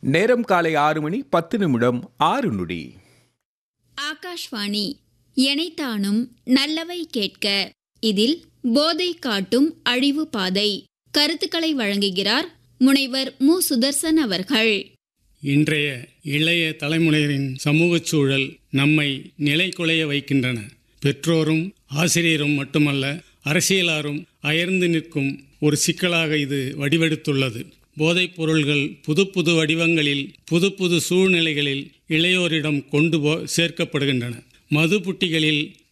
நேரம் காலை ஆறு மணி பத்து நிமிடம் ஆறு நொடி ஆகாஷ்வாணி எனைத்தானும் நல்லவை கேட்க இதில் போதை காட்டும் அழிவு பாதை கருத்துக்களை வழங்குகிறார் முனைவர் மு சுதர்சன் அவர்கள் இன்றைய இளைய தலைமுறையினரின் சமூகச் சூழல் நம்மை நிலைகுலைய வைக்கின்றன பெற்றோரும் ஆசிரியரும் மட்டுமல்ல அரசியலாரும் அயர்ந்து நிற்கும் ஒரு சிக்கலாக இது வடிவெடுத்துள்ளது போதைப் பொருள்கள் புது புது வடிவங்களில் புது புது சூழ்நிலைகளில் இளையோரிடம் கொண்டு போ சேர்க்கப்படுகின்றன மது புட்டிகளில்